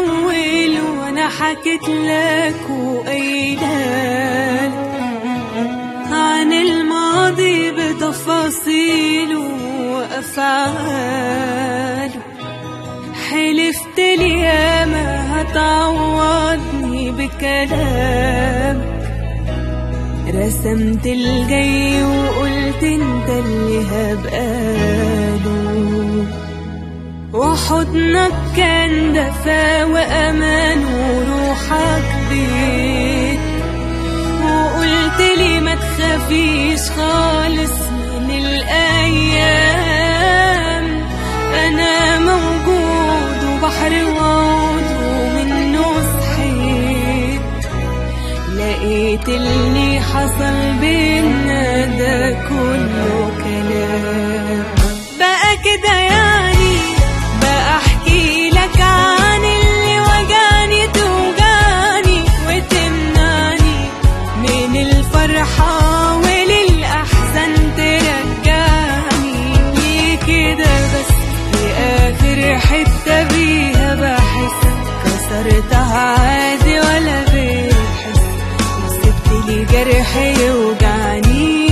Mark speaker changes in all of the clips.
Speaker 1: الأول وأنا حكيت لك وقايلة عن الماضي بتفاصيله وأفعاله حلفت لي ياما هتعوضني بكلامك رسمت الجاي وقلت انت اللي هبقاله وحضنك كان دفا وامان وروحك بيت وقلت لي ما تخافيش خالص من الايام انا موجود وبحر وعود ومنه صحيت لقيت اللي حصل بينا ده كله كلام بقى كده يعني بقى احكي لك عن اللي وجعني توجعني وتمنعني من الفرحة وللأحزان ترجعني ليه كده بس لآخر حتة بيها بحس كسرتها عادي ولا بتحس وسبت لي جرح يوجعني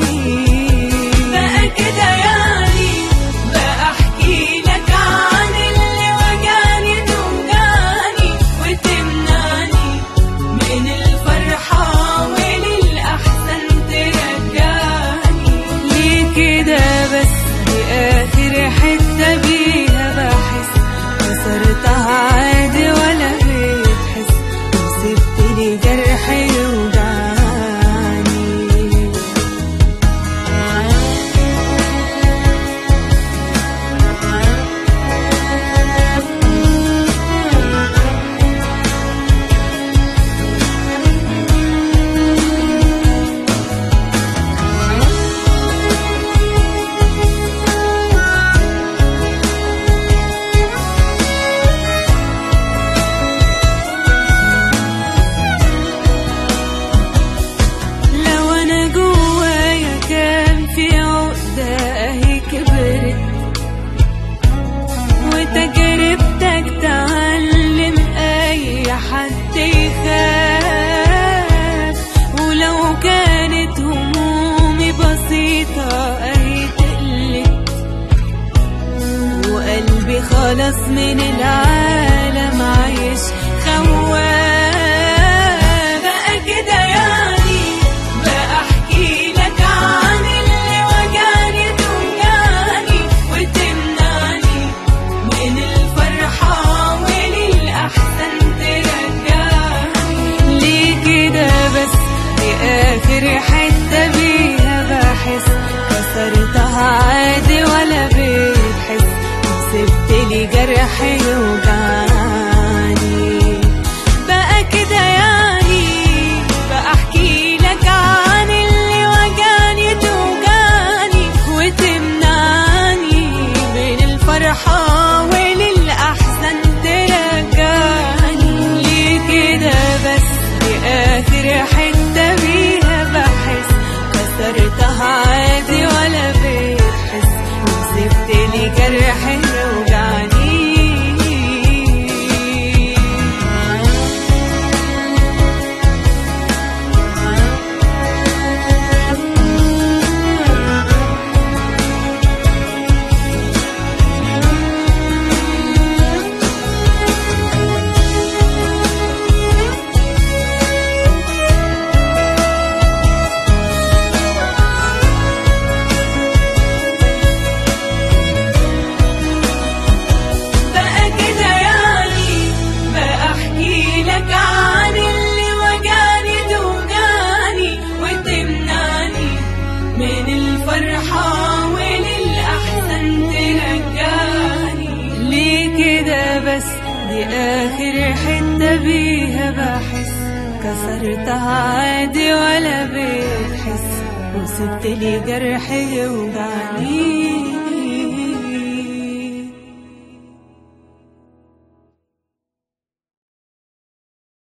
Speaker 1: بقى كده يعني بقى احكي لك عن اللي وجعني توجعني وتمنعني من الفرحة وللأحسن ترجعني ليه كده بس دي آخر حتة بيها بحس كسرتها عادي ولا بتحس وسبت لي جرح يوجعني لو انا جوايا كان في عقدة اهي كبرت وتجربتك تعلم اي حد يخاف ولو كانت همومي بسيطة اهي تقلت وقلبي خلاص من العالم عايش خواف بقى كده يعني بقى احكي لك عن اللي وجعني توجعني وتمنعني من الفرحة وللأحسن ترجعني ليه كده بس دي آخر حتة بيها بحس كسرتها عادي ولا بتحس وسبت لي جرح يوجعني بقى كده يعني بقى احكي لك عن اللي وجعني توجعني وتمنعني من الفرحة وللأحسن ترجعني ليه كده بس دي آخر حتة بيها بحس كسرتها عادي ولا بتحس وسبت لي جرح يوجعني بقى كده يعني بقى احكي لك عن اللي وجعني توجعني وتمنعني من الفرحة وللأحسن ترجعني ليه كده بس دي آخر حتة بيها بحس كسرتها عادي ولا بتحس وسبت لي جرح يوجعني